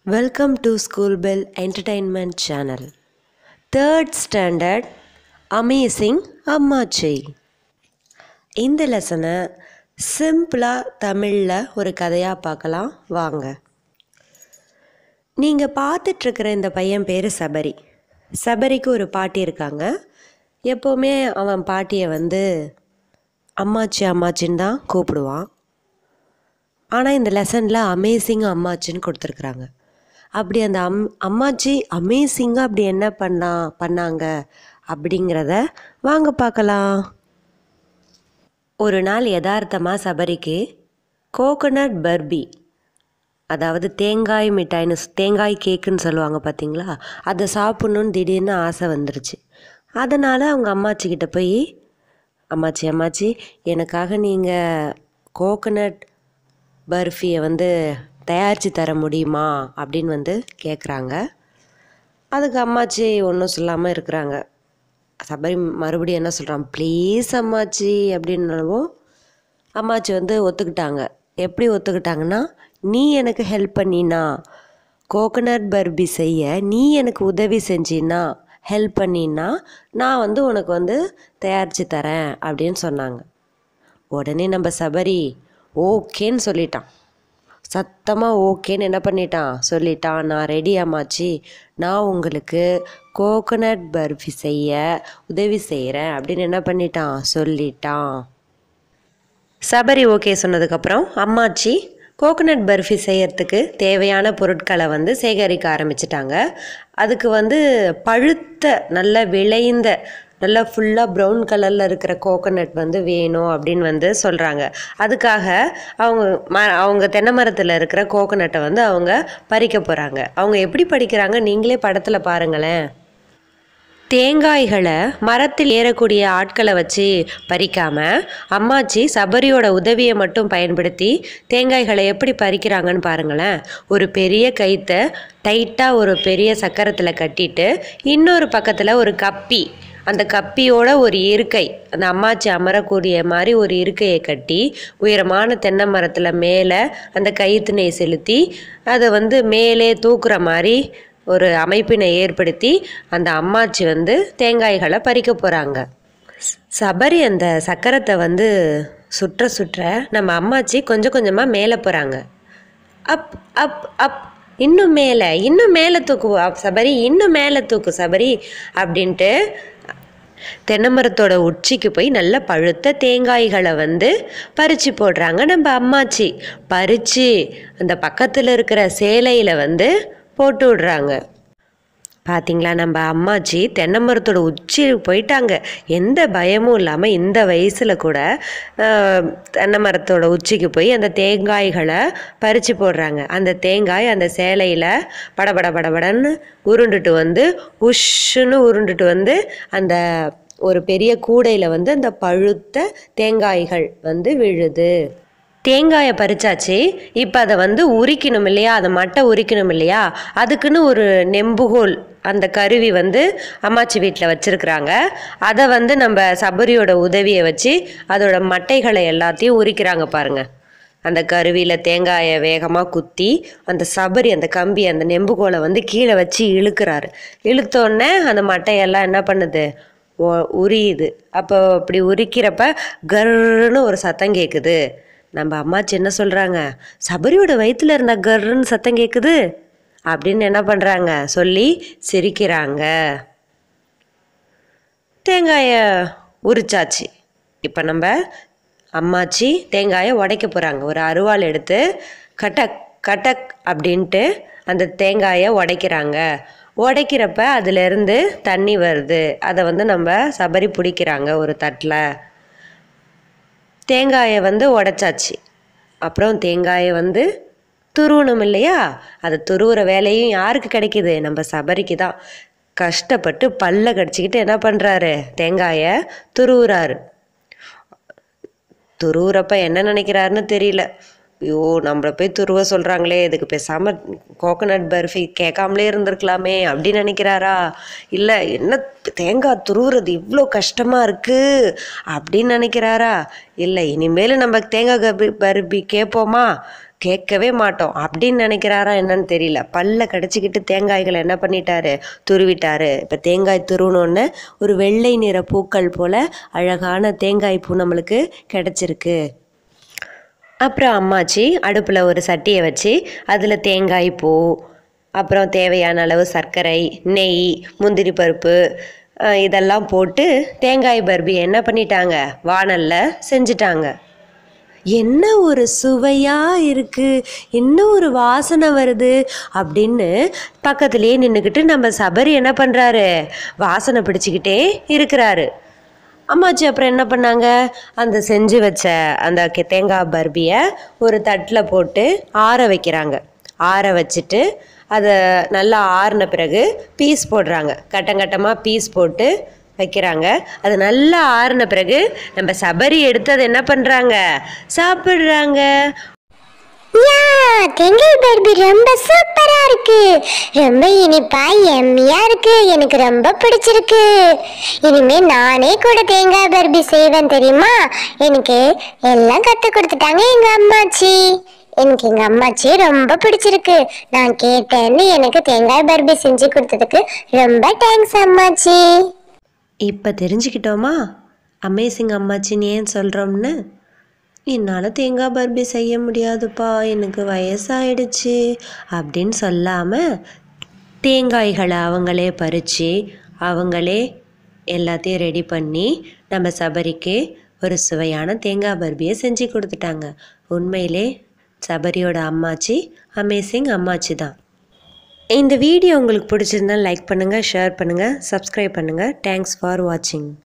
Welcome to School Bell Entertainment Channel. Third Standard Amazing அம்மாச்சி இந்த லெசனை சிம்பிளாக தமிழில் ஒரு கதையாக பார்க்கலாம் வாங்க நீங்கள் பார்த்துட்ருக்கிற இந்த பையன் பேர் சபரி சபரிக்கு ஒரு பாட்டி இருக்காங்க எப்போவுமே அவன் பாட்டியை வந்து அம்மாச்சி அம்மாச்சின்னு தான் கூப்பிடுவான் ஆனால் இந்த லெசனில் அமேசிங் அம்மாச்சின்னு கொடுத்துருக்குறாங்க அப்படி அந்த அம் அம்மாச்சி அமேசிங்காக அப்படி என்ன பண்ணா பண்ணாங்க அப்படிங்கிறத வாங்க பார்க்கலாம் ஒரு நாள் யதார்த்தமாக சபரிக்கு கோகோனட் பர்பி அதாவது தேங்காய் மிட்டாய்னு ஸ்- தேங்காய் கேக்குன்னு சொல்லுவாங்க பார்த்தீங்களா அதை சாப்பிட்ணுன்னு திடீர்னு ஆசை வந்துருச்சு அதனால் அவங்க அம்மாச்சி கிட்ட போய் அம்மாச்சி அம்மாச்சி எனக்காக நீங்கள் கோகோனட் பர்ஃபியை வந்து தயாரித்து தர முடியுமா அப்படின்னு வந்து கேட்குறாங்க அதுக்கு அம்மாச்சி ஒன்றும் சொல்லாமல் இருக்கிறாங்க சபரி மறுபடியும் என்ன சொல்கிறான் ப்ளீஸ் அம்மாச்சி அப்படின்னவும் அம்மாச்சி வந்து ஒத்துக்கிட்டாங்க எப்படி ஒத்துக்கிட்டாங்கன்னா நீ எனக்கு ஹெல்ப் பண்ணினா கோகனட் பர்பி செய்ய நீ எனக்கு உதவி செஞ்சினா ஹெல்ப் பண்ணினா நான் வந்து உனக்கு வந்து தயாரித்து தரேன் அப்படின்னு சொன்னாங்க உடனே நம்ம சபரி ஓகேன்னு சொல்லிட்டான் சத்தமாக ஓகேன்னு என்ன பண்ணிட்டான் சொல்லிட்டான் நான் ரெடி ஆமாச்சி நான் உங்களுக்கு கோகனட் பர்ஃபி செய்ய உதவி செய்கிறேன் அப்படின்னு என்ன பண்ணிட்டான் சொல்லிட்டான் சபரி ஓகே சொன்னதுக்கப்புறம் அம்மாச்சி கோகனட் பர்ஃபி செய்யறதுக்கு தேவையான பொருட்களை வந்து சேகரிக்க ஆரம்பிச்சிட்டாங்க அதுக்கு வந்து பழுத்த நல்ல விளைந்த நல்லா ஃபுல்லாக ப்ரௌன் கலரில் இருக்கிற கோகனட் வந்து வேணும் அப்படின்னு வந்து சொல்கிறாங்க அதுக்காக அவங்க ம அவங்க தென்னை மரத்தில் இருக்கிற கோகனட்டை வந்து அவங்க பறிக்க போகிறாங்க அவங்க எப்படி பறிக்கிறாங்க நீங்களே படத்தில் பாருங்களேன் தேங்காய்களை மரத்தில் ஏறக்கூடிய ஆட்களை வச்சு பறிக்காம அம்மாச்சி சபரியோட உதவியை மட்டும் பயன்படுத்தி தேங்காய்களை எப்படி பறிக்கிறாங்கன்னு பாருங்களேன் ஒரு பெரிய கயித்தை டைட்டாக ஒரு பெரிய சக்கரத்தில் கட்டிட்டு இன்னொரு பக்கத்தில் ஒரு கப்பி அந்த கப்பியோட ஒரு இருக்கை அந்த அம்மாச்சி அமரக்கூடிய மாதிரி ஒரு இருக்கையை கட்டி உயரமான தென்னை மரத்தில் மேலே அந்த கயிற்றினை செலுத்தி அதை வந்து மேலே தூக்குற மாதிரி ஒரு அமைப்பினை ஏற்படுத்தி அந்த அம்மாச்சி வந்து தேங்காய்களை பறிக்க போகிறாங்க சபரி அந்த சக்கரத்தை வந்து சுற்ற சுற்ற நம்ம அம்மாச்சி கொஞ்சம் கொஞ்சமாக மேலே போகிறாங்க அப் அப் அப் இன்னும் மேலே இன்னும் மேலே தூக்கு அப் சபரி இன்னும் மேலே தூக்கு சபரி அப்படின்ட்டு தென்னை மரத்தோட உச்சிக்கு போய் நல்ல பழுத்த தேங்காய்களை வந்து பறித்து போடுறாங்க நம்ம அம்மாச்சி பறித்து அந்த பக்கத்தில் இருக்கிற சேலையில் வந்து போட்டு விடுறாங்க பாத்தீங்களா நம்ம அம்மாச்சி தென்னை மரத்தோட உச்சிக்கு போயிட்டாங்க எந்த பயமும் இல்லாமல் இந்த வயசில் கூட ஆஹ், தென்னை மரத்தோட உச்சிக்கு போய் அந்த தேங்காய்களை பறித்து போடுறாங்க அந்த தேங்காய் அந்த சேலையில் படபட படபடன்னு உருண்டுட்டு வந்து உஷ்ஷுன்னு உருண்டுட்டு வந்து அந்த ஒரு பெரிய கூடையில் வந்து அந்த பழுத்த தேங்காய்கள் வந்து விழுது தேங்காயை பறிச்சாச்சு இப்போ அதை வந்து உரிக்கணும் இல்லையா அதை மட்டை உரிக்கணும் இல்லையா அதுக்குன்னு ஒரு நெம்புகோல் அந்த கருவி வந்து அம்மாச்சி வீட்டில் வச்சுருக்குறாங்க அதை வந்து நம்ம சபரியோட உதவியை வச்சு அதோட மட்டைகளை எல்லாத்தையும் உரிக்கிறாங்க பாருங்க அந்த கருவியில் தேங்காயை வேகமாக குத்தி அந்த சபரி அந்த கம்பி அந்த நெம்புகோலை வந்து கீழே வச்சு இழுக்கிறாரு இழுத்தோடனே அந்த மட்டையெல்லாம் என்ன பண்ணுது ஒ- உரியுது அப்போ அப்படி உரிக்கிறப்ப கர்ன்னு ஒரு சத்தம் கேட்குது நம்ம அம்மாச்சி என்ன சொல்கிறாங்க சபரியோட வயித்துல இருந்த கர்ன்னு சத்தம் கேட்குது அப்படின்னு என்ன பண்ணுறாங்க சொல்லி சிரிக்கிறாங்க தேங்காயை உரிச்சாச்சு இப்போ நம்ம அம்மாச்சி தேங்காயை உடைக்க போகிறாங்க ஒரு அருவாள் எடுத்து கட்டக் கட்டக் அப்படின்ட்டு அந்த தேங்காயை உடைக்கிறாங்க உடைக்கிறப்ப அதுலேருந்து தண்ணி வருது அதை வந்து நம்ம சபரி பிடிக்கிறாங்க ஒரு தட்டில் தேங்காயை வந்து உடைச்சாச்சு அப்புறம் தேங்காயை வந்து துருவணும் இல்லையா அது துருவுற வேலையும் யாருக்கு கிடைக்குது நம்ம சபரிக்கு தான் கஷ்டப்பட்டு பல்ல கடிச்சிக்கிட்டு என்ன பண்ணுறாரு தேங்காயை துருவுறாரு துருவுறப்ப என்ன நினைக்கிறாருன்னு தெரியல ஐயோ நம்மளை போய் துருவ சொல்கிறாங்களே இதுக்கு பேசாமல் கோகனட் பர்ஃபி கேட்காமலே இருந்திருக்கலாமே அப்படின்னு நினைக்கிறாரா இல்லை என்ன தேங்காய் துருவுறது இவ்வளோ கஷ்டமாக இருக்குது அப்படின்னு நினைக்கிறாரா இல்லை இனிமேல் நம்ம தேங்காய் கபி பர்பி கேட்போமா கேட்கவே மாட்டோம் அப்படின்னு நினைக்கிறாரா என்னன்னு தெரியல பல்ல கடிச்சிக்கிட்டு தேங்காய்களை என்ன பண்ணிட்டாரு துருவிட்டாரு இப்போ தேங்காய் துருவினோடனே ஒரு வெள்ளை நிற பூக்கள் போல் அழகான தேங்காய் பூ நம்மளுக்கு கிடச்சிருக்கு அப்புறம் அம்மாச்சி அடுப்பில் ஒரு சட்டியை வச்சு அதில் தேங்காய் பூ அப்புறம் தேவையான அளவு சர்க்கரை நெய் முந்திரி பருப்பு அஹ், இதெல்லாம் போட்டு தேங்காய் பர்பி என்ன பண்ணிட்டாங்க வாணலில் செஞ்சிட்டாங்க என்ன ஒரு சுவையாக இருக்குது என்ன ஒரு வாசனை வருது அப்படின்னு பக்கத்துலேயே நின்றுக்கிட்டு நம்ம சபரி என்ன பண்ணுறாரு வாசனை பிடிச்சிக்கிட்டே இருக்கிறாரு அம்மாச்சி அப்புறம் என்ன பண்ணாங்க அந்த செஞ்சு வச்ச அந்த கெ- தேங்காய் பர்பியை ஒரு தட்டில் போட்டு ஆற வைக்கிறாங்க ஆற வச்சுட்டு அதை நல்லா ஆறின பிறகு பீஸ் போடுறாங்க கட்டங்கட்டமாக பீஸ் போட்டு வைக்கிறாங்க அது நல்லா ஆறின பிறகு நம்ம சபரி எடுத்து அதை என்ன பண்ணுறாங்க சாப்பிட்றாங்க யா தேங்காய் பர்பி ரொம்ப சூப்பரா இருக்கு ரொம்ப இனிப்பா எம்மியா இருக்கு எனக்கு ரொம்ப பிடிச்சிருக்கு இனிமே நானே கூட தேங்காய் பர்பி செய்வேன் தெரியுமா எனக்கு எல்லாம் கத்து கொடுத்துட்டாங்க எங்க அம்மாச்சி எனக்கு எங்க அம்மாச்சி ரொம்ப பிடிச்சிருக்கு நான் கேட்டேன்னு எனக்கு தேங்காய் பர்பி செஞ்சு கொடுத்ததுக்கு ரொம்ப தேங்க்ஸ் அம்மாச்சி இப்போ தெரிஞ்சுக்கிட்டோமா அமேசிங் அம்மாச்சின்னு ஏன் சொல்கிறோம்னு என்னால் தேங்காய் பர்பி செய்ய முடியாதுப்பா எனக்கு வயசாயிடுச்சு அப்படின்னு சொல்லாமல் தேங்காய்களை அவங்களே பறித்து அவங்களே எல்லாத்தையும் ரெடி பண்ணி நம்ம சபரிக்கு ஒரு சுவையான தேங்காய் பர்பியை செஞ்சு கொடுத்துட்டாங்க உண்மையிலே சபரியோட அம்மாச்சி அமேசிங் அம்மாச்சி தான் இந்த வீடியோ உங்களுக்கு பிடிச்சிருந்தா லைக் பண்ணுங்கள் ஷேர் பண்ணுங்கள் சப்ஸ்கிரைப் பண்ணுங்கள் தேங்க்ஸ் ஃபார் வாட்சிங்